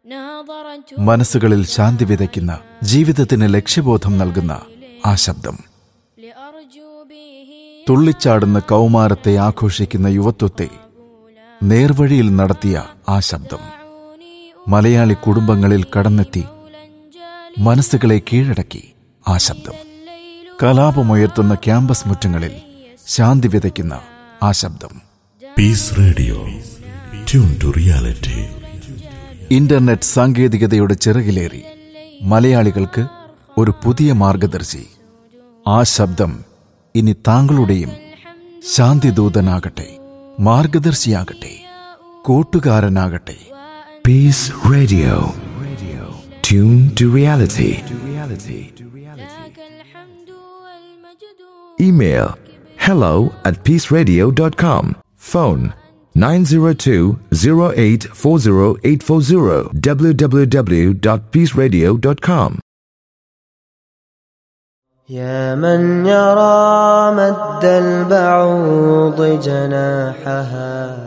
മനസ്സുകളിൽ ശാന്തി വിതയ്ക്കുന്ന ജീവിതത്തിന് ലക്ഷ്യബോധം നൽകുന്ന ആ ശബ്ദം തുള്ളിച്ചാടുന്ന കൗമാരത്തെ ആഘോഷിക്കുന്ന യുവത്വത്തെ നേർവഴിയിൽ നടത്തിയ ആ ശബ്ദം മലയാളി കുടുംബങ്ങളിൽ കടന്നെത്തി മനസ്സുകളെ കീഴടക്കി ആ ശബ്ദം കലാപമുയർത്തുന്ന ക്യാമ്പസ് മുറ്റങ്ങളിൽ ശാന്തി വിതയ്ക്കുന്ന ആ ശബ്ദം peace radio tune to reality internet സാങ്കേതികതയുടെ ചിറകിലേറി മലയാളികൾക്ക് ഒരു പുതിയ മാർഗദർശി ആ ശബ്ദം ഇനി താങ്കളുടെയും ശാന്തിദൂതനാകട്ടെ മാർഗദർശിയാകട്ടെ കൂട്ടുകാരനാകട്ടെ Peace Radio. Tune to reality. Email hello at peaceradio.com. Phone 902-0840840 www.peaceradio.com. يا من يرى مد البعوض جناحها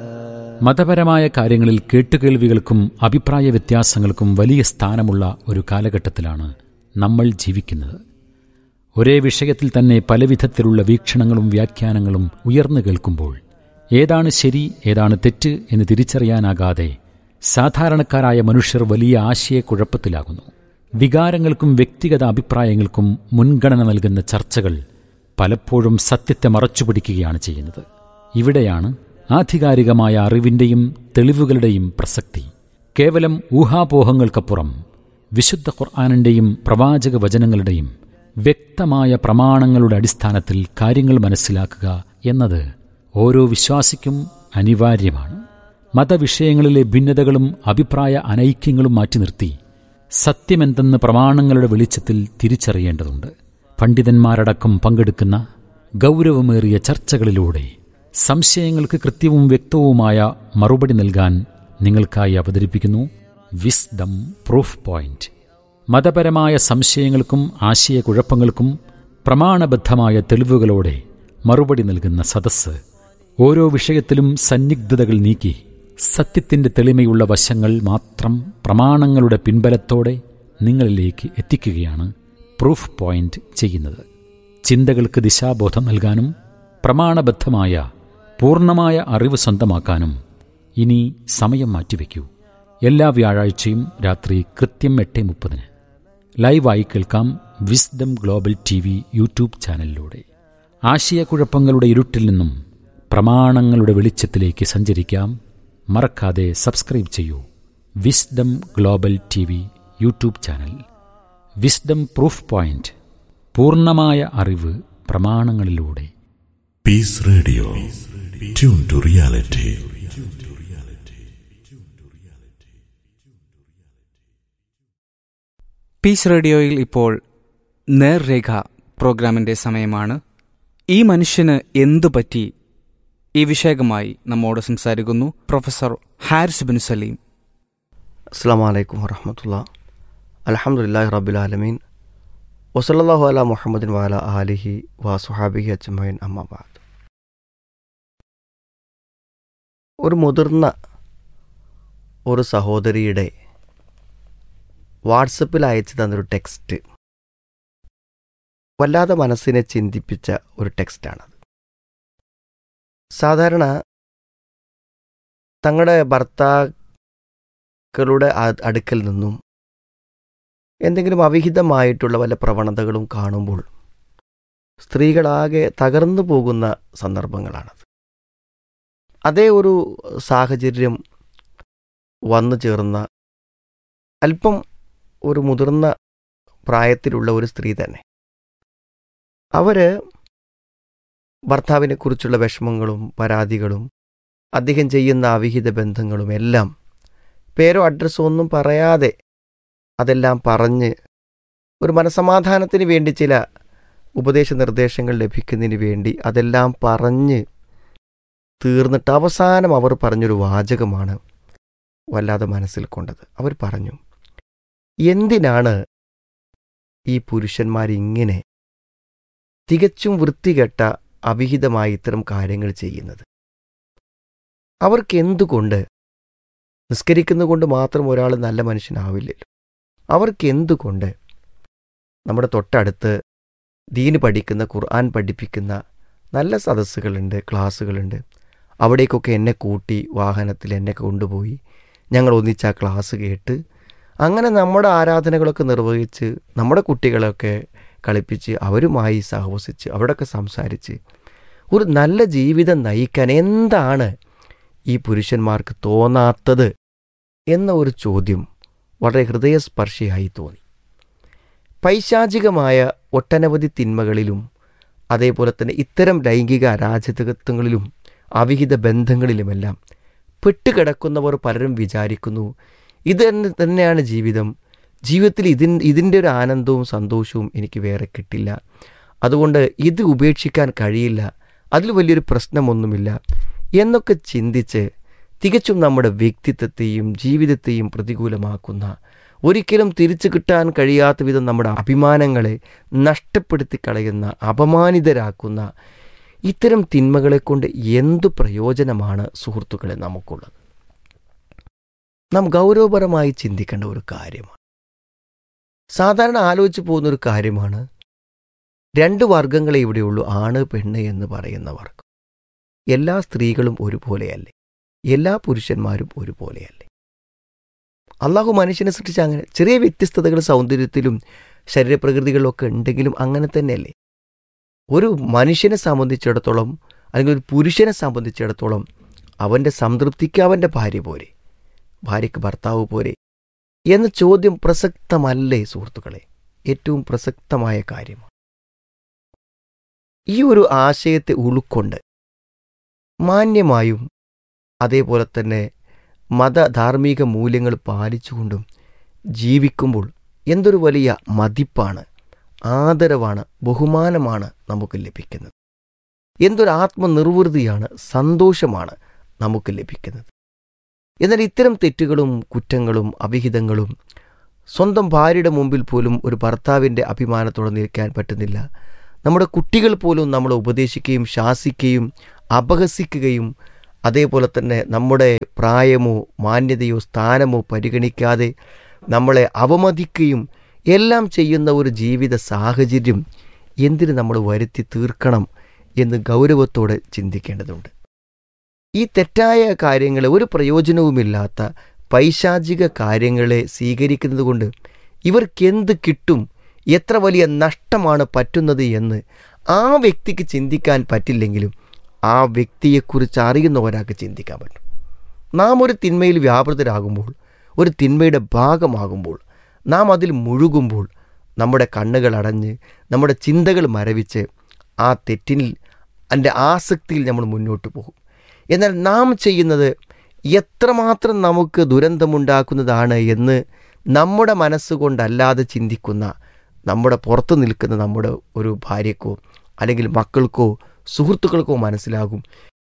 മതപരമായ കാര്യങ്ങളിൽ കേട്ടുകേൾവികൾക്കും അഭിപ്രായ വ്യത്യാസങ്ങൾക്കും വലിയ സ്ഥാനമുള്ള ഒരു കാലഘട്ടത്തിലാണ് നമ്മൾ ജീവിക്കുന്നത് ഒരേ വിഷയത്തിൽ തന്നെ പലവിധത്തിലുള്ള വീക്ഷണങ്ങളും വ്യാഖ്യാനങ്ങളും ഉയർന്നു കേൾക്കുമ്പോൾ ഏതാണ് ശരി ഏതാണ് തെറ്റ് എന്ന് തിരിച്ചറിയാനാകാതെ സാധാരണക്കാരായ മനുഷ്യർ വലിയ ആശയക്കുഴപ്പത്തിലാകുന്നു വികാരങ്ങൾക്കും വ്യക്തിഗത അഭിപ്രായങ്ങൾക്കും മുൻഗണന നൽകുന്ന ചർച്ചകൾ പലപ്പോഴും സത്യത്തെ മറച്ചുപിടിക്കുകയാണ് ചെയ്യുന്നത് ഇവിടെയാണ് ആധികാരികമായ അറിവിന്റെയും തെളിവുകളുടെയും പ്രസക്തി കേവലം ഊഹാപോഹങ്ങൾക്കപ്പുറം വിശുദ്ധ ഖുർആാനിന്റെയും പ്രവാചക വചനങ്ങളുടെയും വ്യക്തമായ പ്രമാണങ്ങളുടെ അടിസ്ഥാനത്തിൽ കാര്യങ്ങൾ മനസ്സിലാക്കുക എന്നത് ഓരോ വിശ്വാസിക്കും അനിവാര്യമാണ് മതവിഷയങ്ങളിലെ ഭിന്നതകളും അഭിപ്രായ അനൈക്യങ്ങളും മാറ്റി നിർത്തി സത്യമെന്തെന്ന് പ്രമാണങ്ങളുടെ വെളിച്ചത്തിൽ തിരിച്ചറിയേണ്ടതുണ്ട് പണ്ഡിതന്മാരടക്കം പങ്കെടുക്കുന്ന ഗൗരവമേറിയ ചർച്ചകളിലൂടെ സംശയങ്ങൾക്ക് കൃത്യവും വ്യക്തവുമായ മറുപടി നൽകാൻ നിങ്ങൾക്കായി അവതരിപ്പിക്കുന്നു വിസ്ഡം പ്രൂഫ് പോയിന്റ് മതപരമായ സംശയങ്ങൾക്കും ആശയക്കുഴപ്പങ്ങൾക്കും പ്രമാണബദ്ധമായ തെളിവുകളോടെ മറുപടി നൽകുന്ന സദസ്സ് ഓരോ വിഷയത്തിലും സന്നിഗ്ധതകൾ നീക്കി സത്യത്തിന്റെ തെളിമയുള്ള വശങ്ങൾ മാത്രം പ്രമാണങ്ങളുടെ പിൻബലത്തോടെ നിങ്ങളിലേക്ക് എത്തിക്കുകയാണ് പ്രൂഫ് പോയിന്റ് ചെയ്യുന്നത് ചിന്തകൾക്ക് ദിശാബോധം നൽകാനും പ്രമാണബദ്ധമായ പൂർണ്ണമായ അറിവ് സ്വന്തമാക്കാനും ഇനി സമയം മാറ്റിവെക്കൂ എല്ലാ വ്യാഴാഴ്ചയും രാത്രി കൃത്യം എട്ട് മുപ്പതിന് ലൈവായി കേൾക്കാം wisdom global T V YouTube ചാനലിലൂടെ ആശയക്കുഴപ്പങ്ങളുടെ ഇരുട്ടിൽ നിന്നും പ്രമാണങ്ങളുടെ വെളിച്ചത്തിലേക്ക് സഞ്ചരിക്കാം മറക്കാതെ സബ്സ്ക്രൈബ് ചെയ്യൂ wisdom global T V YouTube channel wisdom proof point പൂർണ്ണമായ അറിവ് പ്രമാണങ്ങളിലൂടെ peace radio tune to reality peace റേഡിയോയിൽ ഇപ്പോൾ നേർരേഖ പ്രോഗ്രാമിന്റെ സമയമാണ് ഈ മനുഷ്യന് എന്തു പറ്റി ഈ വിഷയകമായി നമ്മോട് സംസാരിക്കുന്നു പ്രൊഫസർ ഹാരിസ് ബിൻ സലീം അസ്സാം വലൈക്കും വറഹമത്തുള്ള അലഹമുല്ലാ റബുലാലമീൻ വസല്ലാഹു അല മുഹമ്മദിൻ വാല ആലിഹി വാസുഹാബിഹി അജ്മൈൻ അമ്മാബാദ് ഒരു മുതിർന്ന ഒരു സഹോദരിയുടെ വാട്സപ്പിൽ അയച്ചു തന്നൊരു ടെക്സ്റ്റ് വല്ലാതെ മനസ്സിനെ ചിന്തിപ്പിച്ച ഒരു ടെക്സ്റ്റാണത് സാധാരണ തങ്ങളുടെ ഭർത്താക്കളുടെ അ- അടുക്കൽ നിന്നും എന്തെങ്കിലും അവിഹിതമായിട്ടുള്ള വല്ല പ്രവണതകളും കാണുമ്പോൾ സ്ത്രീകളാകെ തകർന്നു പോകുന്ന സന്ദർഭങ്ങളാണത് അതേ ഒരു സാഹചര്യം വന്നു ചേർന്ന അല്പം ഒരു മുതിർന്ന പ്രായത്തിലുള്ള ഒരു സ്ത്രീ തന്നെ അവര് ഭർത്താവിനെക്കുറിച്ചുള്ള വിഷമങ്ങളും പരാതികളും അദ്ദേഹം ചെയ്യുന്ന അവിഹിത ബന്ധങ്ങളും എല്ലാം പേരോ അഡ്രസ്സോ ഒന്നും പറയാതെ അതെല്ലാം പറഞ്ഞ് ഒരു മനസമാധാനത്തിന് വേണ്ടി ചില ഉപദേശ നിർദ്ദേശങ്ങൾ ലഭിക്കുന്നതിന് വേണ്ടി അതെല്ലാം പറഞ്ഞ് തീർന്നിട്ട് അവസാനം അവർ പറഞ്ഞൊരു വാചകമാണ് വല്ലാതെ മനസ്സിൽ കൊണ്ടത് അവർ പറഞ്ഞു എന്തിനാണ് ഈ പുരുഷന്മാരിങ്ങനെ തികച്ചും വൃത്തികെട്ട അവിഹിതമായി ഇത്തരം കാര്യങ്ങൾ ചെയ്യുന്നത് അവർക്ക് എന്തുകൊണ്ട് നിസ്കരിക്കുന്നത് കൊണ്ട് മാത്രം ഒരാൾ നല്ല മനുഷ്യനാവില്ലല്ലോ അവർക്ക് എന്തുകൊണ്ട് നമ്മുടെ തൊട്ടടുത്ത് ദീന് പഠിക്കുന്ന ഖുർആൻ പഠിപ്പിക്കുന്ന നല്ല സദസ്സുകളുണ്ട് ക്ലാസ്സുകളുണ്ട് അവിടേക്കൊക്കെ എന്നെ കൂട്ടി വാഹനത്തിൽ എന്നെ കൊണ്ടുപോയി ഞങ്ങൾ ഒന്നിച്ച് ആ ക്ലാസ് കേട്ട് അങ്ങനെ നമ്മുടെ ആരാധനകളൊക്കെ നിർവഹിച്ച് നമ്മുടെ കുട്ടികളെയൊക്കെ കളിപ്പിച്ച് അവരുമായി സഹവസിച്ച് അവിടെയൊക്കെ സംസാരിച്ച് ഒരു നല്ല ജീവിതം നയിക്കാൻ എന്താണ് ഈ പുരുഷന്മാർക്ക് തോന്നാത്തത് എന്ന ഒരു ചോദ്യം വളരെ ഹൃദയസ്പർശിയായി തോന്നി പൈശാചികമായ ഒട്ടനവധി തിന്മകളിലും അതേപോലെ തന്നെ ഇത്തരം ലൈംഗിക അരാജകത്വങ്ങളിലും അവിഹിത ബന്ധങ്ങളിലുമെല്ലാം പെട്ടുകിടക്കുന്നവർ പലരും വിചാരിക്കുന്നു ഇത് തന്നെ തന്നെയാണ് ജീവിതം ജീവിതത്തിൽ ഇതിൻ ഇതിൻ്റെ ഒരു ആനന്ദവും സന്തോഷവും എനിക്ക് വേറെ കിട്ടില്ല അതുകൊണ്ട് ഇത് ഉപേക്ഷിക്കാൻ കഴിയില്ല അതിൽ വലിയൊരു പ്രശ്നമൊന്നുമില്ല എന്നൊക്കെ ചിന്തിച്ച് തികച്ചും നമ്മുടെ വ്യക്തിത്വത്തെയും ജീവിതത്തെയും പ്രതികൂലമാക്കുന്ന ഒരിക്കലും തിരിച്ചു കിട്ടാൻ കഴിയാത്ത വിധം നമ്മുടെ അഭിമാനങ്ങളെ നഷ്ടപ്പെടുത്തി കളയുന്ന അപമാനിതരാക്കുന്ന ഇത്തരം തിന്മകളെ കൊണ്ട് എന്തു പ്രയോജനമാണ് സുഹൃത്തുക്കളെ നമുക്കുള്ളത് നാം ഗൗരവപരമായി ചിന്തിക്കേണ്ട ഒരു കാര്യമാണ് സാധാരണ ആലോചിച്ചു പോകുന്ന ഒരു കാര്യമാണ് രണ്ട് വർഗങ്ങളെ ഇവിടെയുള്ളൂ ആണ് പെണ്ണ് എന്ന് പറയുന്ന വർഗം എല്ലാ സ്ത്രീകളും ഒരുപോലെയല്ലേ എല്ലാ പുരുഷന്മാരും ഒരുപോലെയല്ലേ അള്ളാഹു മനുഷ്യനെ സൃഷ്ടിച്ച അങ്ങനെ ചെറിയ വ്യത്യസ്തതകൾ സൗന്ദര്യത്തിലും ശരീരപ്രകൃതികളിലൊക്കെ ഉണ്ടെങ്കിലും അങ്ങനെ തന്നെയല്ലേ ഒരു മനുഷ്യനെ സംബന്ധിച്ചിടത്തോളം അല്ലെങ്കിൽ ഒരു പുരുഷനെ സംബന്ധിച്ചിടത്തോളം അവൻ്റെ സംതൃപ്തിക്ക് അവൻ്റെ ഭാര്യ പോരെ ഭാര്യയ്ക്ക് ഭർത്താവ് പോരെ എന്ന ചോദ്യം പ്രസക്തമല്ലേ സുഹൃത്തുക്കളെ ഏറ്റവും പ്രസക്തമായ കാര്യമാണ് ഈ ഒരു ആശയത്തെ ഉൾക്കൊണ്ട് മാന്യമായും അതേപോലെ തന്നെ മത ധാർമ്മിക മൂല്യങ്ങൾ പാലിച്ചുകൊണ്ടും ജീവിക്കുമ്പോൾ എന്തൊരു വലിയ മതിപ്പാണ് ആദരവാണ് ബഹുമാനമാണ് നമുക്ക് ലഭിക്കുന്നത് എന്തൊരു ആത്മനിർവൃതിയാണ് സന്തോഷമാണ് നമുക്ക് ലഭിക്കുന്നത് എന്നാൽ ഇത്തരം തെറ്റുകളും കുറ്റങ്ങളും അവിഹിതങ്ങളും സ്വന്തം ഭാര്യയുടെ മുമ്പിൽ പോലും ഒരു ഭർത്താവിൻ്റെ അഭിമാനത്തോടെ നിൽക്കാൻ പറ്റുന്നില്ല നമ്മുടെ കുട്ടികൾ പോലും നമ്മളെ ഉപദേശിക്കുകയും ശാസിക്കുകയും അപഹസിക്കുകയും അതേപോലെ തന്നെ നമ്മുടെ പ്രായമോ മാന്യതയോ സ്ഥാനമോ പരിഗണിക്കാതെ നമ്മളെ അവമതിക്കുകയും എല്ലാം ചെയ്യുന്ന ഒരു ജീവിത സാഹചര്യം എന്തിന് നമ്മൾ വരുത്തി തീർക്കണം എന്ന് ഗൗരവത്തോടെ ചിന്തിക്കേണ്ടതുണ്ട് ഈ തെറ്റായ കാര്യങ്ങളെ ഒരു പ്രയോജനവുമില്ലാത്ത പൈശാചിക കാര്യങ്ങളെ സ്വീകരിക്കുന്നത് കൊണ്ട് ഇവർക്കെന്ത് കിട്ടും എത്ര വലിയ നഷ്ടമാണ് പറ്റുന്നത് എന്ന് ആ വ്യക്തിക്ക് ചിന്തിക്കാൻ പറ്റില്ലെങ്കിലും ആ വ്യക്തിയെക്കുറിച്ച് അറിയുന്ന ഒരാൾക്ക് ചിന്തിക്കാൻ പറ്റും നാം ഒരു തിന്മയിൽ വ്യാപൃതരാകുമ്പോൾ ഒരു തിന്മയുടെ ഭാഗമാകുമ്പോൾ നാം അതിൽ മുഴുകുമ്പോൾ നമ്മുടെ കണ്ണുകൾ അടഞ്ഞ് നമ്മുടെ ചിന്തകൾ മരവിച്ച് ആ തെറ്റിൽ അതിൻ്റെ ആസക്തിയിൽ നമ്മൾ മുന്നോട്ട് പോകും എന്നാൽ നാം ചെയ്യുന്നത് എത്രമാത്രം നമുക്ക് ദുരന്തമുണ്ടാക്കുന്നതാണ് എന്ന് നമ്മുടെ മനസ്സുകൊണ്ടല്ലാതെ ചിന്തിക്കുന്ന നമ്മുടെ പുറത്ത് നിൽക്കുന്ന നമ്മുടെ ഒരു ഭാര്യക്കോ അല്ലെങ്കിൽ മക്കൾക്കോ സുഹൃത്തുക്കൾക്കോ മനസ്സിലാകും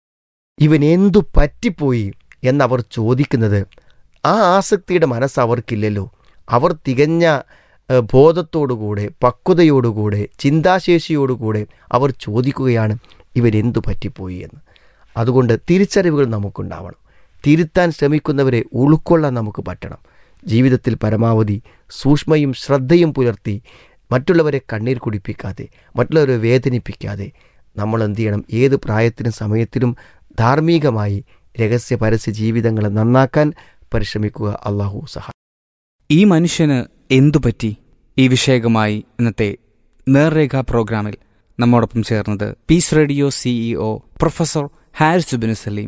ഇവൻ എന്തു പറ്റിപ്പോയി എന്നവർ ചോദിക്കുന്നത് ആ ആസക്തിയുടെ മനസ്സ് അവർക്കില്ലല്ലോ അവർ തികഞ്ഞ ഏഹ്, ബോധത്തോടുകൂടെ പക്വതയോടുകൂടെ ചിന്താശേഷിയോടുകൂടെ അവർ ചോദിക്കുകയാണ് ഇവരെന്തു പറ്റിപ്പോയി എന്ന് അതുകൊണ്ട് തിരിച്ചറിവുകൾ നമുക്കുണ്ടാവണം തിരുത്താൻ ശ്രമിക്കുന്നവരെ ഉൾക്കൊള്ളാൻ നമുക്ക് പറ്റണം ജീവിതത്തിൽ പരമാവധി സൂക്ഷ്മയും ശ്രദ്ധയും പുലർത്തി മറ്റുള്ളവരെ കണ്ണീർ കുടിപ്പിക്കാതെ മറ്റുള്ളവരെ വേദനിപ്പിക്കാതെ നമ്മൾ എന്ത് ചെയ്യണം ഏത് പ്രായത്തിനും സമയത്തിലും ധാർമ്മികമായി രഹസ്യ പരസ്യ ജീവിതങ്ങളെ നന്നാക്കാൻ പരിശ്രമിക്കുക അള്ളാഹു സഹ ഈ മനുഷ്യന് എന്തു പറ്റി ഈ വിഷയകമായി ഇന്നത്തെ നേർരേഖ പ്രോഗ്രാമിൽ നമ്മോടൊപ്പം ചേർന്നത് peace radio CEO professor Haris bin Saleem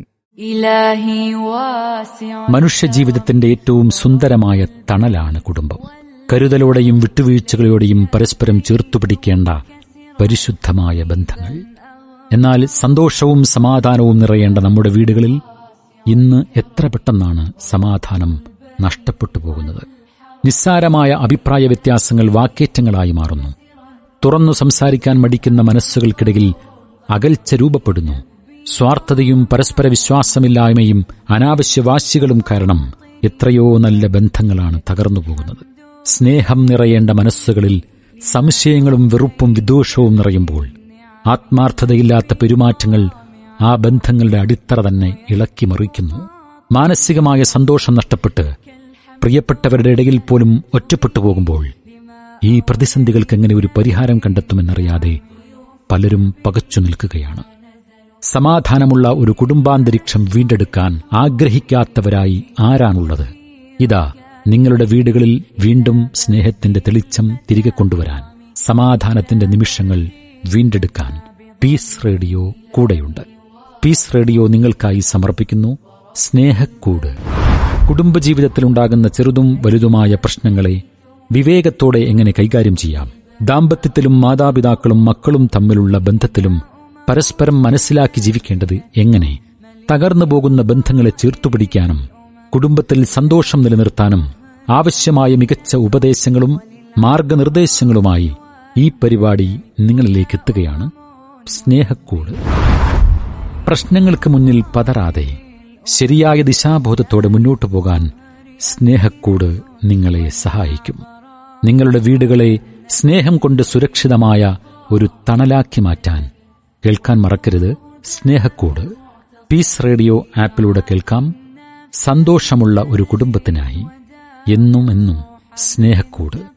إلهي واسع മനുഷ്യജീവിതത്തിന്റെ ഏറ്റവും സുന്ദരമായ തണലാണ് കുടുംബം കരുതലോടെയും വിട്ടുവീഴ്ചകളോടെയും പരസ്പരം ചേർത്തുപിടിക്കേണ്ട പരിശുദ്ധമായ ബന്ധങ്ങൾ എന്നാൽ സന്തോഷവും സമാധാനവും നിറയേണ്ട നമ്മുടെ വീടുകളിൽ ഇന്ന് എത്ര പെട്ടെന്നാണ് സമാധാനം നഷ്ടപ്പെട്ടു പോകുന്നത് നിസ്സാരമായ അഭിപ്രായ വ്യത്യാസങ്ങൾ വാക്കേറ്റങ്ങളായി മാറുന്നു തുറന്നു സംസാരിക്കാൻ മടിക്കുന്ന മനസ്സുകൾക്കിടയിൽ അകൽച്ച രൂപപ്പെടുന്നു സ്വാർത്ഥതയും പരസ്പര വിശ്വാസമില്ലായ്മയും അനാവശ്യ വാശികളും കാരണം എത്രയോ നല്ല ബന്ധങ്ങളാണ് തകർന്നു പോകുന്നത് സ്നേഹം നിറയേണ്ട മനസ്സുകളിൽ സംശയങ്ങളും വെറുപ്പും വിദ്വേഷവും നിറയുമ്പോൾ ആത്മാർത്ഥതയില്ലാത്ത പെരുമാറ്റങ്ങൾ ആ ബന്ധങ്ങളുടെ അടിത്തറ തന്നെ ഇളക്കി മറിക്കുന്നു മാനസികമായ സന്തോഷം നഷ്ടപ്പെട്ട് പ്രിയപ്പെട്ടവരുടെ ഇടയിൽ പോലും ഒറ്റപ്പെട്ടു പോകുമ്പോൾ ഈ പ്രതിസന്ധികൾക്ക് എങ്ങനെ ഒരു പരിഹാരം കണ്ടെത്തുമെന്നറിയാതെ പലരും പകച്ചു നിൽക്കുകയാണ് സമാധാനമുള്ള ഒരു കുടുംബാന്തരീക്ഷം വീണ്ടെടുക്കാൻ ആഗ്രഹിക്കാത്തവരായി ആരാണുള്ളത് ഇതാ നിങ്ങളുടെ വീടുകളിൽ വീണ്ടും സ്നേഹത്തിന്റെ തെളിച്ചം തിരികെ കൊണ്ടുവരാൻ സമാധാനത്തിന്റെ നിമിഷങ്ങൾ വീണ്ടെടുക്കാൻ പീസ് റേഡിയോ കൂടെയുണ്ട് പീസ് റേഡിയോ നിങ്ങൾക്കായി സമർപ്പിക്കുന്നു സ്നേഹക്കൂട് കുടുംബജീവിതത്തിലുണ്ടാകുന്ന ചെറുതും വലുതുമായ പ്രശ്നങ്ങളെ വിവേകത്തോടെ എങ്ങനെ കൈകാര്യം ചെയ്യാം ദാമ്പത്യത്തിലും മാതാപിതാക്കളും മക്കളും തമ്മിലുള്ള ബന്ധത്തിലും പരസ്പരം മനസ്സിലാക്കി ജീവിക്കേണ്ടത് എങ്ങനെ തകർന്നു പോകുന്ന ബന്ധങ്ങളെ ചേർത്തുപിടിക്കാനും കുടുംബത്തിൽ സന്തോഷം നിലനിർത്താനും ആവശ്യമായ മികച്ച ഉപദേശങ്ങളും മാർഗനിർദ്ദേശങ്ങളുമായി ഈ പരിപാടി നിങ്ങളിലേക്ക് എത്തുകയാണ് സ്നേഹക്കൂട് പ്രശ്നങ്ങൾക്ക് മുന്നിൽ പതറാതെ ശരിയായ ദിശാബോധത്തോടെ മുന്നോട്ടു പോകാൻ സ്നേഹക്കൂട് നിങ്ങളെ സഹായിക്കും നിങ്ങളുടെ വീടുകളെ സ്നേഹം കൊണ്ട് സുരക്ഷിതമായ ഒരു തണലാക്കി മാറ്റാൻ കേൾക്കാൻ മറക്കരുത് സ്നേഹക്കൂട് പീസ് റേഡിയോ ആപ്പിലൂടെ കേൾക്കാം സന്തോഷമുള്ള ഒരു കുടുംബത്തിനായി എന്നും എന്നും സ്നേഹക്കൂട്